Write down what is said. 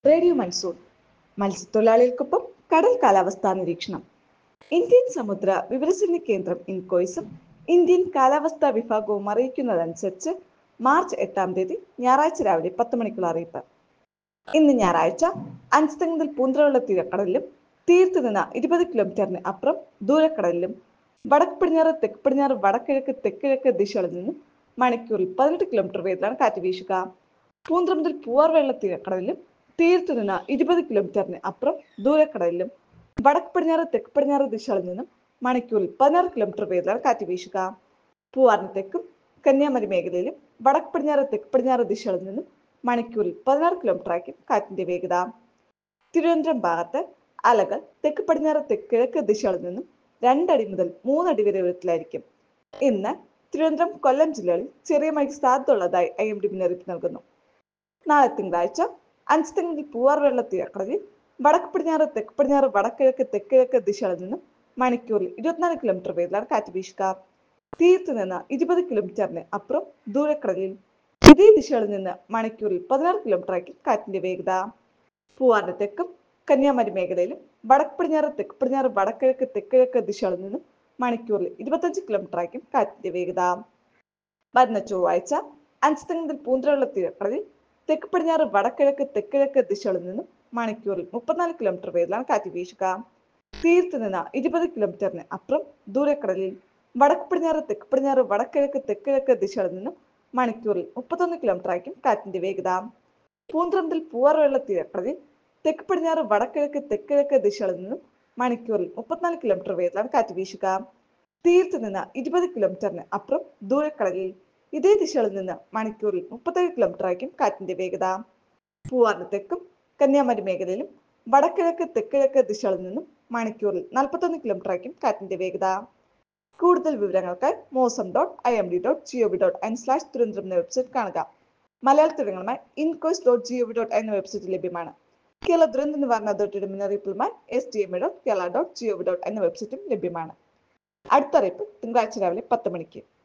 radio monsoon മത്സ്യത്തൊഴിലാളികൾക്കൊപ്പം കടൽ കാലാവസ്ഥാ നിരീക്ഷണം ഇന്ത്യൻ സമുദ്ര വിവരസേന കേന്ദ്രം ഇൻകോയ്സും ഇന്ത്യൻ കാലാവസ്ഥാ വിഭാഗവും അറിയിക്കുന്നതനുസരിച്ച് മാർച്ച് എട്ടാം തീയതി ഞായറാഴ്ച രാവിലെ പത്ത് മണിക്കുള്ള അറിയിപ്പ് ഇന്ന് ഞായറാഴ്ച അഞ്ച് മുതൽ പൂന്തറവെള്ള തീരക്കടലിലും തീരത്ത് നിന്ന് ഇരുപത് കിലോമീറ്ററിന് അപ്പുറം ദൂരക്കടലിലും വടക്ക് പടിഞ്ഞാറ് തെക്ക് പടിഞ്ഞാറ് വടക്കിഴക്ക് തെക്കിഴക്ക് ദിശകളിൽ നിന്നും മണിക്കൂറിൽ പതിനെട്ട് കിലോമീറ്റർ വേഗത്തിലാണ് കാറ്റ് വീശുക പൂന്തറ മുതൽ പൂവാർവെള്ള തീരക്കടലിലും തീരത്ത് നിന്ന് ഇരുപത് കിലോമീറ്ററിന് അപ്പുറം ദൂരക്കടലിലും വടക്ക് പടിഞ്ഞാറ് തെക്ക് പടിഞ്ഞാറ് ദിശകളിൽ നിന്നും മണിക്കൂറിൽ പതിനാറ് കിലോമീറ്റർ വേഗത്തിലാണ് കാറ്റ് വീശുക പൂവാറിന് തെക്കും കന്യാകുമാരി മേഖലയിലും വടക്ക് പടിഞ്ഞാറ് തെക്ക് പടിഞ്ഞാറ് ദിശകളിൽ നിന്നും മണിക്കൂറിൽ പതിനാറ് കിലോമീറ്റർ ആയിരിക്കും കാറ്റിന്റെ വേഗത തിരുവനന്തപുരം ഭാഗത്ത് അലകൾ തെക്ക് പടിഞ്ഞാറ് തെക്ക് കിഴക്ക് ദിശകളിൽ നിന്നും രണ്ടടി മുതൽ മൂന്നടി വരെ ഉയരത്തിലായിരിക്കും ഇന്ന് തിരുവനന്തപുരം കൊല്ലം ജില്ലകളിൽ ചെറിയ മഴയ്ക്ക് സാധ്യതയുള്ളതായി ഐ എം ഡി മുന്നറിയിപ്പ് നൽകുന്നു നാളെ തിങ്കളാഴ്ച അഞ്ച് തെങ്ങിൽ പൂവാർ വെള്ള തീരക്കടലിൽ വടക്ക് പടിഞ്ഞാറ് തെക്ക് പടിഞ്ഞാറ് വടക്കിഴക്ക് തെക്കിഴക്ക് ദിശകളിൽ നിന്നും മണിക്കൂറിൽ ഇരുപത്തിനാല് കിലോമീറ്റർ വേഗത്തിലാണ് കാറ്റ് വീശുക തീരത്ത് നിന്ന് ഇരുപത് കിലോമീറ്ററിന് അപ്പുറം ദൂരക്കടലിൽ ഇതേ ദിശകളിൽ നിന്ന് മണിക്കൂറിൽ പതിനാറ് കിലോമീറ്റർ ആയിരിക്കും കാറ്റിന്റെ വേഗത പൂവാറിന്റെ തെക്കും കന്യാകുമാരി മേഖലയിലും വടക്ക് പടിഞ്ഞാറ് തെക്ക് പടിഞ്ഞാറ് വടക്കിഴക്ക് തെക്കിഴക്ക് ദിശകളിൽ നിന്നും മണിക്കൂറിൽ ഇരുപത്തഞ്ച് കിലോമീറ്റർ ആയിരിക്കും കാറ്റിന്റെ വേഗത വരുന്ന ചൊവ്വാഴ്ച അഞ്ച് മുതൽ പൂന്തറയുള്ള തീരക്കടലിൽ തെക്ക് പടിഞ്ഞാറ് വടക്കിഴക്ക് തെക്കിഴക്ക് ദിശകളിൽ നിന്നും മണിക്കൂറിൽ മുപ്പത്തിനാല് കിലോമീറ്റർ വേഗത്തിലാണ് കാറ്റ് വീശുക തീരത്ത് നിന്ന് ഇരുപത് കിലോമീറ്ററിന് അപ്പുറം ദൂരക്കടലിൽ വടക്ക് പടിഞ്ഞാറ് തെക്ക് പടിഞ്ഞാറ് വടക്കിഴക്ക് തെക്കിഴക്ക് ദിശകളിൽ നിന്നും മണിക്കൂറിൽ മുപ്പത്തൊന്ന് കിലോമീറ്റർ ആയിരിക്കും കാറ്റിന്റെ വേഗത പൂന്തറ മുതൽ പൂവാറുവെള്ള തീരക്കടലിൽ തെക്ക് പടിഞ്ഞാറ് വടക്കിഴക്ക് തെക്കിഴക്ക് ദിശകളിൽ നിന്നും മണിക്കൂറിൽ മുപ്പത്തിനാല് കിലോമീറ്റർ വേഗത്തിലാണ് കാറ്റ് വീശുക തീരത്ത് നിന്ന് ഇരുപത് കിലോമീറ്ററിന് അപ്പുറം ദൂരക്കടലിൽ ഇതേ ദിശകളിൽ നിന്ന് മണിക്കൂറിൽ മുപ്പത്തേഴ് കിലോമീറ്റർ ആയിരിക്കും കാറ്റിന്റെ വേഗത പൂവാറിന് തെക്കും കന്യാകുമാരി മേഖലയിലും വടക്കിഴക്ക് തെക്കിഴക്ക് ദിശകളിൽ നിന്നും മണിക്കൂറിൽ നാൽപ്പത്തൊന്ന് കിലോമീറ്റർ ആയിരിക്കും കാറ്റിന്റെ വേഗത കൂടുതൽ വിവരങ്ങൾക്കായി Mausam dot I M D dot G O V dot N slash Thiruvananthapuram എന്ന വെബ്സൈറ്റ് കാണുക മലയാളത്തിലുമായി INCOIS dot G O V dot എന്ന വെബ്സൈറ്റ് ലഭ്യമാണ് കേരള ദുരന്ത നിവാരണ അതോറിറ്റിയുടെ മുന്നറിയിപ്പുമായി S D M A dot Kerala dot G O V dot എന്ന വെബ്സൈറ്റും ലഭ്യമാണ് അടുത്ത അറിയിപ്പ് തിങ്കളാഴ്ച രാവിലെ പത്ത് മണിക്ക്